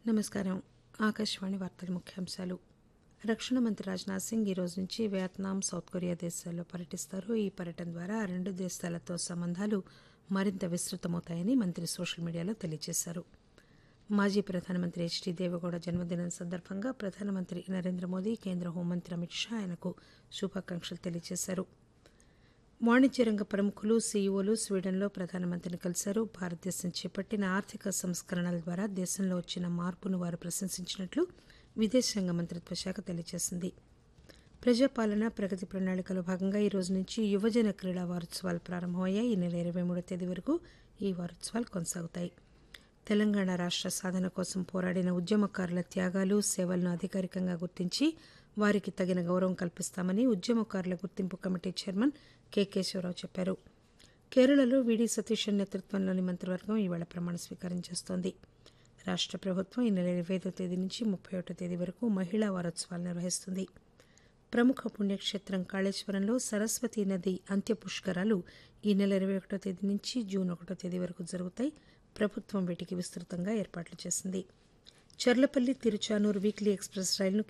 నమస్కారం ఆకాశవాణి వార్తల ముఖ్యాంశాలు రక్షణ మంత్రి రాజ్నాథ్ సింగ్ ఈ రోజు నుంచి వియత్నాం సౌత్ కొరియా దేశాల్లో పర్యటిస్తారు ఈ పర్యటన ద్వారా ఆ రెండు దేశాలతో సంబంధాలు మరింత విస్తృతమవుతాయని మంత్రి సోషల్ మీడియాలో తెలియజేశారు మాజీ ప్రధానమంత్రి హెచ్డీ దేవగౌడ జన్మదినం సందర్భంగా ప్రధానమంత్రి నరేంద్ర మోదీ కేంద్ర హోంమంత్రి అమిత్ షా ఆయనకు శుభాకాంక్షలు తెలియజేశారు వాణిజ్య రంగ ప్రముఖులు సీఈఓలు స్వీడన్లో ప్రధానమంత్రిని కలిశారు భారతదేశం చేపట్టిన ఆర్థిక సంస్కరణల ద్వారా దేశంలో వచ్చిన మార్పును వారు ప్రశంసించినట్లు విదేశాంగ మంత్రిత్వ శాఖ తెలియజేసింది ప్రజాపాలన ప్రగతి ప్రణాళికలో భాగంగా ఈ రోజు నుంచి యువజన క్రీడా వారోత్సవాలు ప్రారంభమయ్యాయి ఈ నెల ఇరవై మూడో తేదీ వరకు ఈ వారోత్సవాలు కొనసాగుతాయి తెలంగాణ రాష్ట్ర సాధన కోసం పోరాడిన ఉద్యమకారుల త్యాగాలు సేవలను అధికారికంగా గుర్తించి వారికి తగిన గౌరవం కల్పిస్తామని ఉద్యమకారుల గుర్తింపు కమిటీ చైర్మన్ కె కేశవరావు చెప్పారు కేరళలో వీడి సతీశన్ నేతృత్వంలోని మంత్రివర్గం ఈవేళ ప్రమాణ స్వీకారం చేస్తోంది రాష్ట్ర ప్రభుత్వం ఈ నెల ఇరవై ఐదో తేదీ నుంచి ముప్పై ఒకటో తేదీ వరకు మహిళా వారోత్సవాలు నిర్వహిస్తుంది ప్రముఖ పుణ్యక్షేత్రం కాళేశ్వరంలో సరస్వతీ నది అంత్య పుష్కరాలు ఈ నెల ఇరవై ఒకటో తేదీ నుంచి జూన్ ఒకటో తేదీ వరకు జరుగుతాయి ప్రభుత్వం వీటికి విస్తృతంగా ఏర్పాట్లు చేసింది చర్లపల్లి తిరుచానూరు వీక్లీ ఎక్స్ప్రెస్ రైలును